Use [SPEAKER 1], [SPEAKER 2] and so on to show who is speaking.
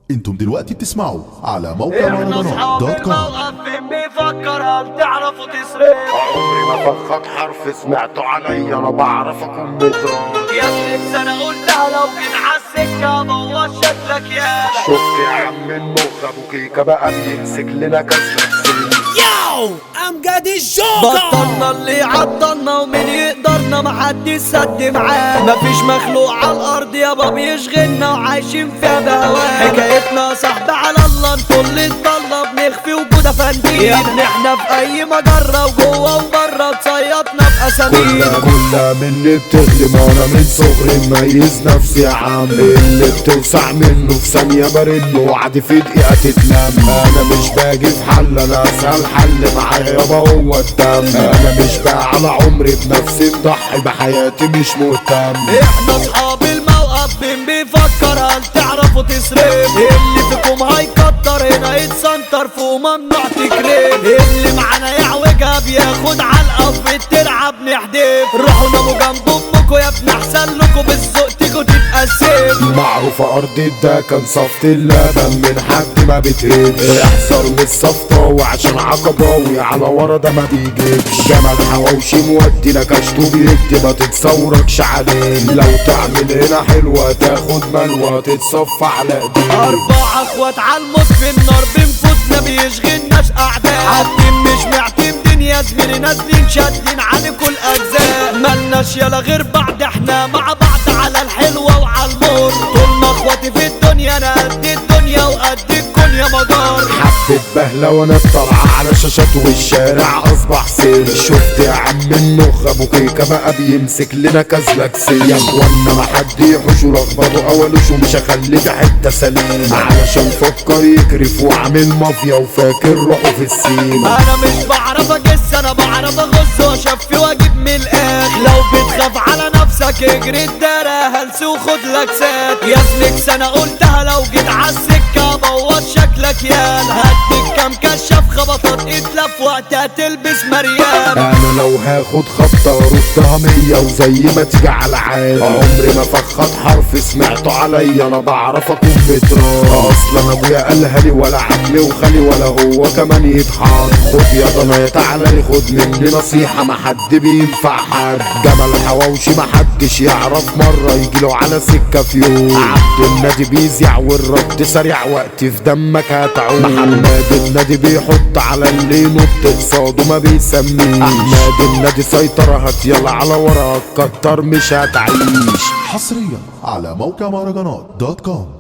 [SPEAKER 1] انتم دلوقتي بتسمعوا على موقع
[SPEAKER 2] احنا
[SPEAKER 1] مهرجانات
[SPEAKER 2] اصحاب
[SPEAKER 1] دوت كوم
[SPEAKER 2] الموقف مين بيفكر هل تعرفوا تسرق
[SPEAKER 3] عمري ما فخد حرف سمعته عليا انا بعرف اكون مدرك
[SPEAKER 2] يا ابني انا قلتها لو جيت عالسكة بوظ شكلك يا
[SPEAKER 3] شفت يا عم المخ ابو كيكه بقى بيمسك لنا كسرة سن
[SPEAKER 4] Yo, امجد الجوكر
[SPEAKER 2] بطلنا اللي عطلنا ومن يقدرنا محد يسد معاه مفيش مخلوق على الارض يابا بيشغلنا وعايشين فيها بهواه حكايتنا صاحبي على الله انتوا اللي تضلنا بنخفي وجود فنديل يا ابني احنا في اي مجرة وجوه وبره تصيطنا باسامير
[SPEAKER 3] كلها كلها مني بتغلي ما انا من صغري مميز نفسي يا عم اللي بتوسع منه في ثانية برنه وعدي في دقيقة تتلم انا مش باجي في حل انا اسهل حل معايا يابا هو الدم انا مش بقى على عمري بنفسي مضحي بحياتي مش مهتم
[SPEAKER 2] احنا اصحاب الموقف مين بيفكر هل تعرفوا تسرق اللي فيكم هيكتر هنا يتسنتر فوق ممنوع تكريم اللي معانا يعوجها بياخد علقه في الترعه بنحدف روحوا ناموا جنب امكم يا ابني احسن لكم بالذوق تيجوا تتقسم
[SPEAKER 3] معروفة أرض ده كان صفت اللبن من حد ما بتهبش احذر من الصفطاوي عشان عقباوي على ورا ده ما بيجيبش جمل حواوشي مودي نكشته بيدي ما تتصوركش عليه لو تعمل هنا حلوة تاخد ملوى تتصفى على ايديك
[SPEAKER 2] أربعة اخوات عالموت في النار بنفوتنا بيشغلناش أعداء حاطين مش معتمدين يا زميلي نازلين شادين على كل أجزاء ملناش يلا غير بعض احنا مع بعض على الحلوة وعلى المر طول ما اخواتي في الدنيا أنا قد الدنيا وقد الكون يا مدار
[SPEAKER 3] حبة بهلة وانا طالعة على شاشات والشارع اصبح سير شفت يا عم النخ ابو كيكة بقى بيمسك لنا كازلاكسية يا اخوانا ما حد يحوش ورغبته اولوش ومش هخلي ده حتة سليمة علشان فكر يكرف وعامل مافيا وفاكر روحه في السيما
[SPEAKER 2] انا مش بعرف اجس انا بعرف اغص واشفي واجيب من الاخر لو بتخاف على نفسك اجري الدارة هلس وخد لك سات يا زميكس انا قلتها لو جيت عالسكة بوظ شكلك يا هديك كام كشف خبطات اتلف وقتها تلبس مريان
[SPEAKER 3] انا لو هاخد خبطة ردها مية وزي ما تيجي على عادي عمري ما فخد حرف سمعته عليا انا بعرف اكون متران اصلا ابويا قالها لي ولا عمي وخالي ولا هو كمان يتحط خد يا ضنايا تعالى لي خد مني نصيحة ما حد بينفع حد جمل حواوشي ما حدش يعرف مرة يجيله على سكة في يوم عبد النادي بيزيع والرد سريع وقت في دمك هتعوم محمد النادي بيحط على اللي ينط قصاده ما بيسميش احمد النادي سيطرة هات يلا على وراك كتر مش هتعيش
[SPEAKER 1] حصريا على موقع مهرجانات دوت كوم